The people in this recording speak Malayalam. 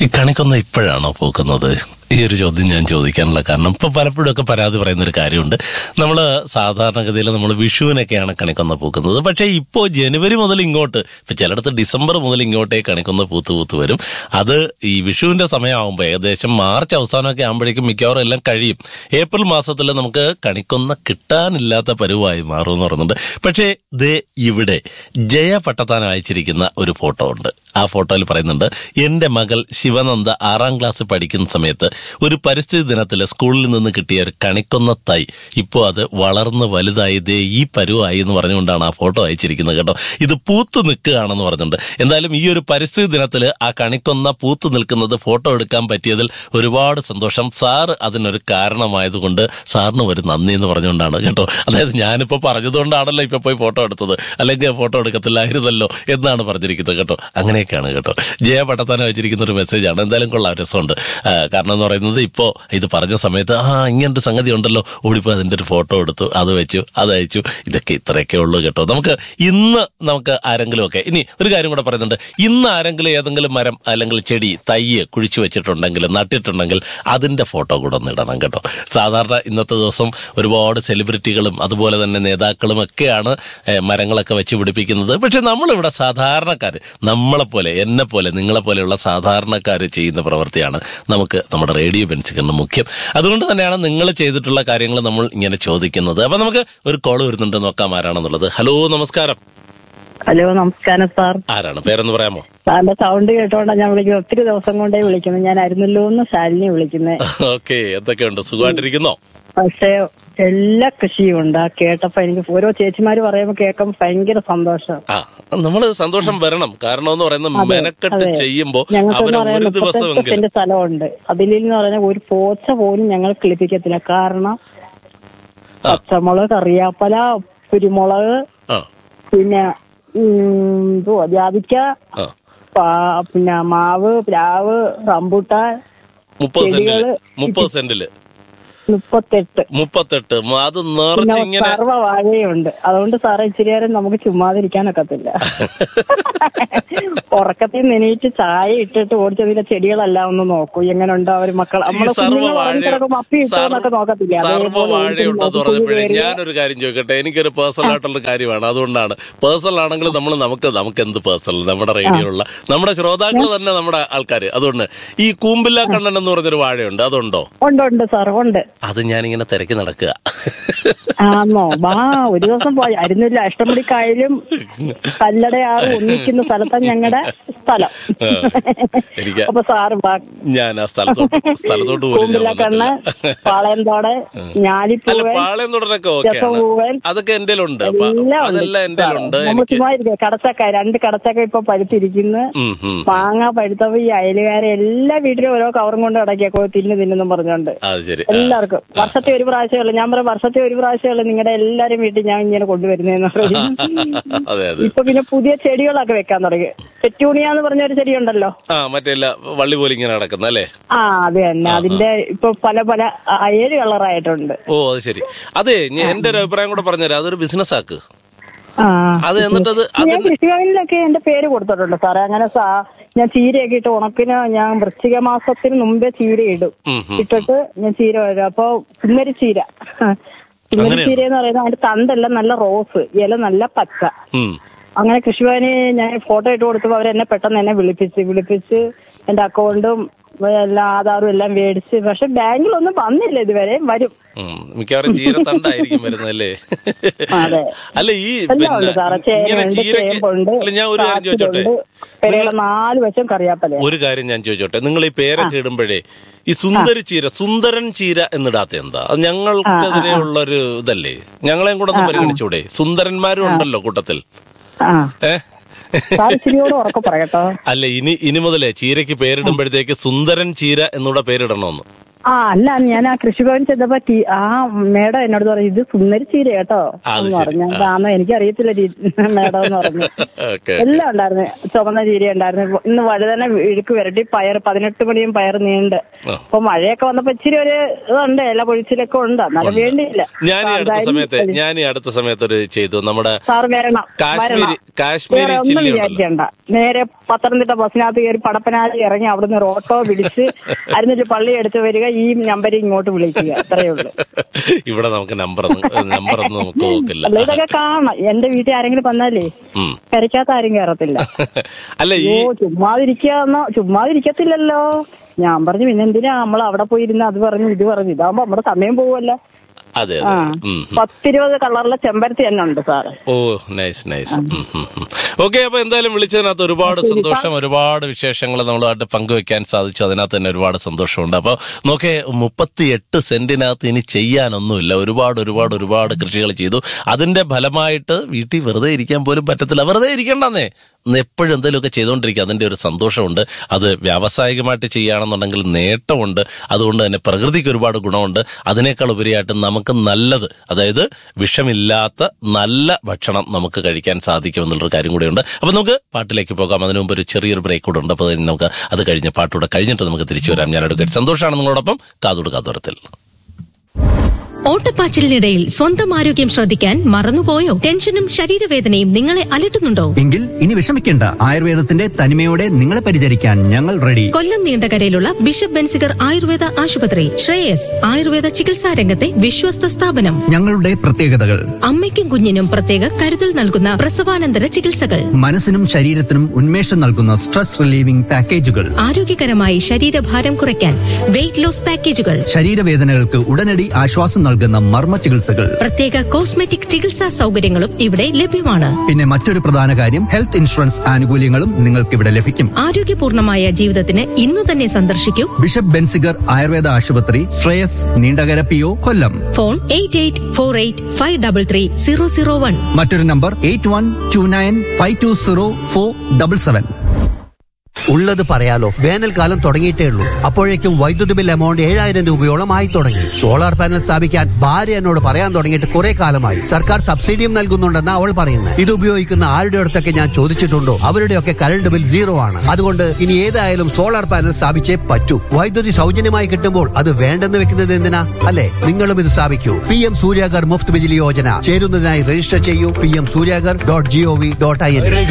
ഈ കണിക്കൊന്ന ഇപ്പോഴാണോ പൂക്കുന്നത് ഈ ഒരു ചോദ്യം ഞാൻ ചോദിക്കാനുള്ള കാരണം ഇപ്പൊ പലപ്പോഴും ഒക്കെ പരാതി പറയുന്ന ഒരു കാര്യമുണ്ട് നമ്മൾ സാധാരണഗതിയിൽ നമ്മൾ വിഷുവിനൊക്കെയാണ് കണിക്കൊന്ന പൂക്കുന്നത് പക്ഷേ ഇപ്പോൾ ജനുവരി മുതൽ ഇങ്ങോട്ട് ഇപ്പൊ ചിലയിടത്ത് ഡിസംബർ മുതൽ ഇങ്ങോട്ടേ കണിക്കൊന്ന പൂത്ത് പൂത്ത് വരും അത് ഈ വിഷുവിന്റെ സമയമാകുമ്പോൾ ഏകദേശം മാർച്ച് അവസാനമൊക്കെ ആകുമ്പോഴേക്കും മിക്കവാറും എല്ലാം കഴിയും ഏപ്രിൽ മാസത്തിൽ നമുക്ക് കണിക്കൊന്ന കിട്ടാനില്ലാത്ത പരുവായി മാറും എന്ന് പറയുന്നുണ്ട് പക്ഷേ ദേ ഇവിടെ ജയ പട്ടത്താൻ അയച്ചിരിക്കുന്ന ഒരു ഫോട്ടോ ഉണ്ട് ആ ഫോട്ടോയിൽ പറയുന്നുണ്ട് എന്റെ മകൾ ശിവനന്ദ ആറാം ക്ലാസ് പഠിക്കുന്ന സമയത്ത് ഒരു പരിസ്ഥിതി ദിനത്തിൽ സ്കൂളിൽ നിന്ന് കിട്ടിയ ഒരു കണിക്കൊന്ന തൈ ഇപ്പോൾ അത് വളർന്ന് വലുതായി ദേ ഈ പരുവായി എന്ന് പറഞ്ഞുകൊണ്ടാണ് ആ ഫോട്ടോ അയച്ചിരിക്കുന്നത് കേട്ടോ ഇത് പൂത്ത് നിൽക്കുകയാണെന്ന് പറഞ്ഞിട്ടുണ്ട് എന്തായാലും ഈ ഒരു പരിസ്ഥിതി ദിനത്തിൽ ആ കണിക്കൊന്ന പൂത്ത് നിൽക്കുന്നത് ഫോട്ടോ എടുക്കാൻ പറ്റിയതിൽ ഒരുപാട് സന്തോഷം സാറ് അതിനൊരു കാരണമായതുകൊണ്ട് സാറിന് ഒരു നന്ദി എന്ന് പറഞ്ഞുകൊണ്ടാണ് കേട്ടോ അതായത് ഞാനിപ്പോൾ പറഞ്ഞതുകൊണ്ടാണല്ലോ ഇപ്പൊ പോയി ഫോട്ടോ എടുത്തത് അല്ലെങ്കിൽ ഫോട്ടോ എടുക്കത്തില്ലായിരുന്നല്ലോ എന്നാണ് പറഞ്ഞിരിക്കുന്നത് കേട്ടോ അങ്ങനെയൊക്കെയാണ് കേട്ടോ ജയ പട്ടത്താനം വെച്ചിരിക്കുന്ന ഒരു മെസ്സേജാണ് എന്തായാലും കൊള്ളാം രസമുണ്ട് ആ, കാരണം എന്ന് പറയുന്നത് ഇപ്പോ ഇത് പറഞ്ഞ സമയത്ത് ആ ഇങ്ങനൊരു സംഗതി ഉണ്ടല്ലോ ഓടിപ്പോ അതിന്റെ ഒരു ഫോട്ടോ എടുത്തു അത് വെച്ചു അത് അയച്ചു ഇതൊക്കെ ഇത്രയൊക്കെ ഉള്ളൂ കേട്ടോ നമുക്ക് ഇന്ന് നമുക്ക് ആരെങ്കിലും ഒക്കെ ഇനി ഒരു കാര്യം കൂടെ പറയുന്നുണ്ട് ഇന്ന് ആരെങ്കിലും ഏതെങ്കിലും മരം അല്ലെങ്കിൽ ചെടി തയ്യ് കുഴിച്ചു വെച്ചിട്ടുണ്ടെങ്കിൽ നട്ടിട്ടുണ്ടെങ്കിൽ അതിന്റെ ഫോട്ടോ കൂടെ ഒന്ന് ഇടണം കേട്ടോ സാധാരണ ഇന്നത്തെ ദിവസം ഒരുപാട് സെലിബ്രിറ്റികളും അതുപോലെ തന്നെ നേതാക്കളും ഒക്കെയാണ് ഏ, മരങ്ങളൊക്കെ വെച്ച് പിടിപ്പിക്കുന്നത് പക്ഷെ നമ്മളിവിടെ സാധാരണക്കാർ നമ്മളെപ്പോലെ എന്നെ പോലെ നിങ്ങളെ പോലെയുള്ള സാധാരണക്കാർ ചെയ്യുന്ന പ്രവൃത്തിയാണ് നമുക്ക് നമ്മുടെ റേഡിയോ ബെൻസിക്കുന്ന മുഖ്യം അതുകൊണ്ട് തന്നെയാണ് നിങ്ങൾ ചെയ്തിട്ടുള്ള കാര്യങ്ങൾ നമ്മൾ ഇങ്ങനെ ചോദിക്കുന്നത് അപ്പൊ നമുക്ക് ഒരു കോൾ വരുന്നുണ്ട് നോക്കാം ആരാണെന്നുള്ളത് ഹലോ നമസ്കാരം ഹലോ നമസ്കാരം സാർ ആരാണ് പേരെന്ന് പറയാമോ സാറിന്റെ സൗണ്ട് കേട്ടോണ്ടാ ഞാൻ വിളിക്കുന്നത് ഒത്തിരി ദിവസം കൊണ്ടേ വിളിക്കുന്നത് ഞാൻ അരുന്നല്ലോ എന്ന് ശാലിനി വിളിക്കുന്നത് ഓക്കെ എന്തൊക്കെയുണ്ട് സുഖമായിട്ടിരിക്കുന്നോ പക്ഷേ എല്ലാ കൃഷിയും ഉണ്ട് ആ കേട്ടപ്പോ എനിക്ക് ഓരോ ചേച്ചിമാര് പറയുമ്പോ കേൾക്കുമ്പോ ഭയങ്കര സന്തോഷം ആ നമ്മള് സന്തോഷം വരണം കാരണം എന്ന് പറയുന്നത് അതെ, മെനക്കെട്ട് അതെ. ചെയ്യുമ്പോ ഞങ്ങൾക്കെന്ന് അവരെ പറയാൻ ഒരു മുപ്പത്തെട്ട് ദിവസമെങ്കിലും സെന്റ് സ്ഥലമുണ്ട് അതിലെന്ന് പറഞ്ഞാൽ ഒരു പോച്ച പോലും ഞങ്ങൾ കിളിപ്പിക്കത്തില്ല കാരണം പച്ചമുളക് കറിയാപ്പല കുരുമുളക് ആ പിന്നെ ഉം, എന്തുവാ ജാതിക്ക ആ പാ- പിന്നെ മാവ് പ്ലാവ് റംബൂട്ടാൻ മുപ്പത് സെന്റില് ചെടികള് മുപ്പത് സെന്റില് മുപ്പത്തെട്ട് മുപ്പത്തെട്ട് അത് പിന്നെ നിറച്ച് ഇങ്ങനെ സർവ്വ വാഴയുണ്ട് അതുകൊണ്ട് സാറേ ഇച്ചിരി നേരം നമുക്ക് ചുമ്മാതിരിക്കാനൊക്കത്തില്ല ഉറക്കത്തിൽ നിനയിച്ച് ചായ ഇട്ടിട്ട് ഓടിച്ചതിലെ ചെടികളെല്ലാം ഒന്ന് നോക്കൂ എങ്ങനെ ഉണ്ടോ അവര് മക്കൾ ഈ നമ്മളെ സർവ്വ കുഞ്ഞുങ്ങൾ വാഴ ഉറങ്ങിക്കിടക്കുമ്പോ അപ്പി ഇട്ടോന്നൊക്കെ നോക്കത്തില്ല സർവ്വ വാഴയുണ്ടെന്ന് പറഞ്ഞപ്പോഴേ ഞാനൊരു കാര്യം ചോദിക്കട്ടെ എനിക്കൊരു പേഴ്സണൽ ആയിട്ടുള്ള കാര്യമാണ് അതുകൊണ്ടാണ് പേഴ്സണൽ ആണെങ്കിൽ നമ്മൾ നമുക്ക് നമുക്ക് എന്ത് പേഴ്സണൽ നമ്മുടെ റേഡിയോയിലുള്ള നമ്മുടെ ശ്രോതാക്കൾ തന്നെ നമ്മുടെ ആൾക്കാർ അതുകൊണ്ട് ഈ കൂമ്പില്ല കണ്ണൻ എന്ന് പറഞ്ഞൊരു വാഴയുണ്ട് അതുണ്ടോ ഉണ്ട് ഉണ്ട് സാർ ഉണ്ട് അത് ഞാനിങ്ങനെ തിരക്കി നടക്കുക ആന്നോ വാ ഒരു ദിവസം പോയി അരുന്നില്ല അഷ്ടമുടി കായലും കല്ലടയാറ് ഒന്നിക്കുന്ന സ്ഥലത്താണ് ഞങ്ങളുടെ സ്ഥലം ആ. എനിക്ക് അപ്പൊ സാറ് വാ ഞാൻ ആ സ്ഥലത്തോട്ട് സ്ഥലത്തോട്ട് പോലും ഞാൻ കൂമ്പിലക്കണ്ണ് വന്നിട്ടില്ല പാളയന്തോട് അല്ല ഞാലിപ്പൂവൻ പാളയം തുടരൊക്കെ ഓക്കെയാണ് രസപൂവൻ അതൊക്കെ എന്റെ ഉണ്ട് അപ്പൊ എല്ലാം ഉണ്ട് അതെല്ലാം എന്റെ ഉണ്ട് നമ്മൾ എനിക്ക് ചുമ്മാ ഇരിക്കുക കടച്ചക്ക രണ്ട് കടച്ചക്ക ഇപ്പൊ പഴുത്തിരിക്കുന്നു ഉം, ഉം. മാങ്ങ പഴുത്തപ്പോ ഈ അയലുകാരെ എല്ലാ വീട്ടിലും ഓരോ കവറും കൊണ്ട് അടക്കിയൊക്കെ തിന്നു തിന്നെന്നും പറഞ്ഞോണ്ട് അത് ശരി ആ. എല്ലാവർക്കും വർഷത്തെ ഒരു പ്രാവശ്യമല്ല ഞാൻ പറയാം വർഷത്തെ ഒരു പ്രാവശ്യമല്ല നിങ്ങളുടെ എല്ലാരും വീട്ടിൽ ഞാൻ ഇങ്ങനെ കൊണ്ടുവരുന്നതെന്ന് പറയും അതെ അതെ ഇപ്പൊ പിന്നെ പുതിയ ചെടികളൊക്കെ വെക്കാൻ തുടങ്ങി പെറ്റൂണിയ എന്ന് പറഞ്ഞ ഒരു ചെടി ഉണ്ടല്ലോ ആ മറ്റേ എല്ലാ വള്ളി പോലെ ഇങ്ങനെ നടക്കുന്ന അല്ലേ ആ അത് തന്നെ അതിന്റെ ഇപ്പൊ പല പല ആ, ഏഴ് കളറായിട്ടുണ്ട് ഓ അത് ശരി അതെ ഞാൻ എന്റെ ഒരു അഭിപ്രായം കൂടെ പറഞ്ഞുതരാം അതൊരു ബിസിനസ് ആക്ക് ആ അത് എന്നിട്ടത് ഞാൻ അതിന് കൃഷിഭവനിലൊക്കെ എന്റെ പേര് കൊടുത്തിട്ടുണ്ട് സാറേ അങ്ങനെ സാ- ഞാൻ ചീരയൊക്കെ ഇട്ട് ഉണക്കിന് ഞാൻ വൃശ്ചിക മാസത്തിന് മുമ്പേ ചീര ഇടും ഉം, ഉം. ഇട്ടിട്ട് ഞാൻ ചീര വരും അപ്പൊ കുമ്മരി ചീര കുമ്മരി ചീര എന്ന് പറയുന്നത് അതിന്റെ തണ്ടെല്ലാം നല്ല റോസ് ഇല നല്ല പച്ച ഉം. അങ്ങനെ കൃഷിഭവന് ഞാൻ ഫോട്ടോ ഇട്ട് കൊടുത്തപ്പോൾ അവരെന്നെ പെട്ടെന്ന് എന്നെ വിളിപ്പിച്ച് വിളിപ്പിച്ച് എന്റെ അക്കൗണ്ടും എല്ലാം ആധാറും എല്ലാം മേടിച്ച് പക്ഷെ ബാങ്കിലൊന്നും വന്നില്ല ഇതുവരെ വരും ഉം. മിക്കവാറും ചീരത്തണ്ടായിരിക്കും വരുന്നല്ലേ അതെ. അല്ല ഈ എല്ലാം പിന്നെ ഉണ്ട് സാറേ ഇങ്ങനെ ചേനയുണ്ട് ചീരക്ക് ചേമ്പുണ്ട് അല്ല ഞാൻ ഒരു കാര്യം ചോദിച്ചോട്ടെ കാച്ചിലുണ്ട് പെരയുടെ നാല് വശം കറിയാപ്പല ഒരു കാര്യം ഞാൻ ചോദിച്ചോട്ടെ നിങ്ങൾ ഈ പേരൊക്കെ ഇടുമ്പോഴേ ഈ സുന്ദരി ചീര സുന്ദരൻ ചീര എന്നിടാത്ത എന്താ അത് ഞങ്ങൾക്കെതിരെ ഉള്ള ഒരു ഇതല്ലേ ഞങ്ങളെയും കൂടെ ഒന്ന് പരിഗണിച്ചൂടെ സുന്ദരന്മാരും ഉണ്ടല്ലോ കൂട്ടത്തിൽ ആ ഏ സാർ ഇച്ചിരിയോട് ഉറക്കെ പറയട്ടോ അല്ല ഇനി ഇനി മുതലേ ചീരയ്ക്ക് പേരിടുമ്പോഴത്തേക്ക് സുന്ദരൻ ചീര എന്നൂടെ പേരിടണമെന്ന് ആ അല്ല ഞാൻ ആ കൃഷിഭവൻ ചെന്നപ്പോ ടീ- ആ മേഡം എന്നോട് പറഞ്ഞു ഇത് സുന്ദരി ചീര കേട്ടോ അത് എന്ന് ശരി. പറഞ്ഞു കാരണം എനിക്കറിയത്തില്ല ടീ- മേഡം എന്ന് പറഞ്ഞു ഓക്കെ എല്ലാം ഉണ്ടായിരുന്നു ചുവന്ന ചീര ഉണ്ടായിരുന്നു ഇന്ന് വഴുതന ഇഴുക്ക് വരട്ടി പയർ പതിനെട്ട് മണിയും പയർ നീണ്ട് ആ. അപ്പൊ മഴയൊക്കെ വന്നപ്പോ ഇച്ചിരി ഒരു ഇതുണ്ട് എല്ലാ പൊഴിച്ചിലൊക്കെ ഉണ്ട് എന്നാലും വേണ്ടിയില്ല ഞാൻ ഈ അടുത്ത എന്തായാലും സമയത്ത് ഞാൻ ഈ അടുത്ത സമയത്ത് ഒരു ചെയ്തു നമ്മുടെ സാർ വരണം കാശ്മീരി വരണം. കാശ്മീരി വേറെ ഒന്നും ചില്ലി ഉണ്ടല്ലോ വിചാരിക്കണ്ട നേരെ പത്തനംതിട്ട ബസ്സിനകത്ത് കയറി പടപ്പനാലി ഇറങ്ങി അവിടുന്ന് ഒരു ഓട്ടോ പിടിച്ച് അരുന്നിട്ട് പള്ളി എടുത്ത് വരിക ഈ നമ്പറിൽ ഇങ്ങോട്ട് വിളിക്കുക അത്രയേ ഉള്ളൂ ഇവിടെ നമുക്ക് നമ്പർ നമ്പർ ഒന്നും നമുക്ക് നോക്കില്ല അല്ല ഇതൊക്കെ കാണണം എന്റെ വീട്ടിൽ ആരെങ്കിലും വന്നാലേ ഉം. പെരക്കാത്ത ആരും കയറത്തില്ല അല്ല ഈ ഓ ചുമ്മാതിരിക്കാന്നോ ചുമ്മാതിരിക്കത്തില്ലല്ലോ ഞാൻ പറഞ്ഞു പിന്നെ എന്തിനാ നമ്മൾ അവിടെ പോയിരുന്ന് അത് പറഞ്ഞു ഇത് പറഞ്ഞു ഇതാകുമ്പോ നമ്മുടെ സമയം പോവുമല്ലോ അതെ ആ അതെ ഉം, ഉം. പത്തിരുപത് കളറിലെ ചെമ്പരത്തി തന്നെ ഉണ്ട് സാറ് ഓ നൈസ് നൈസ് ഓക്കെ അപ്പൊ എന്തായാലും വിളിച്ചതിനകത്ത് ഒരുപാട് സന്തോഷം ഒരുപാട് വിശേഷങ്ങൾ നമ്മളുമായിട്ട് പങ്കുവെക്കാൻ സാധിച്ചു അതിനകത്ത് തന്നെ ഒരുപാട് സന്തോഷമുണ്ട് അപ്പൊ നോക്കേ മുപ്പത്തി എട്ട് സെന്റിനകത്ത് ഇനി ചെയ്യാനൊന്നുമില്ല ഒരുപാട് ഒരുപാട് ഒരുപാട് കൃഷികൾ ചെയ്തു അതിന്റെ ഫലമായിട്ട് വീട്ടിൽ വെറുതെ ഇരിക്കാൻ പോലും പറ്റത്തില്ല വെറുതെ ഇരിക്കണ്ടെന്നേ എപ്പോഴും എന്തെങ്കിലുമൊക്കെ ചെയ്തുകൊണ്ടിരിക്കുക അതിന്റെ ഒരു സന്തോഷമുണ്ട് അത് വ്യാവസായികമായിട്ട് ചെയ്യുകയാണെന്നുണ്ടെങ്കിൽ നേട്ടമുണ്ട് അതുകൊണ്ട് തന്നെ പ്രകൃതിക്ക് ഒരുപാട് ഗുണമുണ്ട് അതിനേക്കാൾ ഉപരിയായിട്ട് നമുക്ക് നല്ലത് അതായത് വിഷമില്ലാത്ത നല്ല ഭക്ഷണം നമുക്ക് കഴിക്കാൻ സാധിക്കും എന്നുള്ളൊരു കാര്യം കൂടെയുണ്ട് അപ്പൊ നമുക്ക് പാട്ടിലേക്ക് പോകാം അതിനു മുമ്പ് ഒരു ചെറിയൊരു ബ്രേക്ക് കൂടെ ഉണ്ട് അപ്പൊ അതിന് നമുക്ക് അത് കഴിഞ്ഞ് പാട്ടുകൂടെ കഴിഞ്ഞിട്ട് നമുക്ക് തിരിച്ചു വരാം ഞാൻ എടുക്കട്ടെ സന്തോഷമാണ് നിങ്ങളോടൊപ്പം കാതോട് കാതോരത്തിൽ ഓട്ടപ്പാച്ചിലിനിടയിൽ സ്വന്തം ആരോഗ്യം ശ്രദ്ധിക്കാൻ മറന്നുപോയോ ടെൻഷനും ശരീരവേദനയും നിങ്ങളെ അലട്ടുന്നുണ്ടോ എങ്കിൽ ഇനി വിഷമിക്കേണ്ട ആയുർവേദത്തിന്റെ തനിമയോടെ നിങ്ങളെ പരിചരിക്കാൻ ഞങ്ങൾ റെഡി കൊല്ലം നീണ്ടകരയിലുള്ള ബിഷപ്പ് ബെൻസിഗർ ആയുർവേദ ആശുപത്രി ശ്രേയസ് ആയുർവേദ ചികിത്സാ രംഗത്തെ വിശ്വസ്ത സ്ഥാപനം ഞങ്ങളുടെ പ്രത്യേകതകൾ അമ്മയ്ക്കും കുഞ്ഞിനും പ്രത്യേക കരുതൽ നൽകുന്ന പ്രസവാനന്തര ചികിത്സകൾ മനസ്സിനും ശരീരത്തിനും ഉന്മേഷം നൽകുന്ന സ്ട്രെസ് റിലീവിംഗ് പാക്കേജുകൾ ആരോഗ്യകരമായി ശരീരഭാരം കുറയ്ക്കാൻ വെയിറ്റ് ലോസ് പാക്കേജുകൾ ശരീരവേദനകൾക്ക് ഉടനടി ആശ്വാസം നൽകുന്ന മർമ്മ ചികിത്സകൾ പ്രത്യേക കോസ്മെറ്റിക് ചികിത്സാ സൗകര്യങ്ങളും ഇവിടെ ലഭ്യമാണ് പിന്നെ മറ്റൊരു പ്രധാന കാര്യം ഹെൽത്ത് ഇൻഷുറൻസ് ആനുകൂല്യങ്ങളും നിങ്ങൾക്ക് ഇവിടെ ലഭിക്കും ആരോഗ്യപൂർണമായ ജീവിതത്തിന് ഇന്നു തന്നെ സന്ദർശിക്കൂ ബിഷപ്പ് ബെൻസിഗർ ആയുർവേദ ആശുപത്രി Shreyas Neendakara P O Kollam phone eight eight four eight five double three zero zero one മറ്റൊരു number eight one two nine five two zero four double seven ഉള്ളത് പറയാലോ വേനൽക്കാലം തുടങ്ങിയിട്ടേ ഉള്ളൂ അപ്പോഴേക്കും വൈദ്യുതി ബിൽ എമൗണ്ട് ഏഴായിരം രൂപയോളം ആയി തുടങ്ങി സോളാർ പാനൽ സ്ഥാപിക്കാൻ ഭാര്യ എന്നോട് പറയാൻ തുടങ്ങിയിട്ട് കുറെ കാലമായി സർക്കാർ സബ്സിഡിയും നൽകുന്നുണ്ടെന്ന് അവൾ പറയുന്നത് ഇത് ഉപയോഗിക്കുന്ന ആരുടെ അടുത്തൊക്കെ ഞാൻ ചോദിച്ചിട്ടുണ്ടോ അവരുടെയൊക്കെ കറണ്ട് ബിൽ സീറോ ആണ് അതുകൊണ്ട് ഇനി ഏതായാലും സോളാർ പാനൽ സ്ഥാപിച്ചേ പറ്റൂ വൈദ്യുതി സൗജന്യമായി കിട്ടുമ്പോൾ അത് വേണ്ടെന്ന് വെക്കുന്നത് എന്തിനാ അല്ലെ നിങ്ങളും ഇത് സ്ഥാപിക്കൂ പി എം സൂര്യാഗർ മുഫ്ത് ബിജിലി യോജന ചേരുന്നതിനായി രജിസ്റ്റർ ചെയ്യൂ P M Suryaghar dot G O V dot I N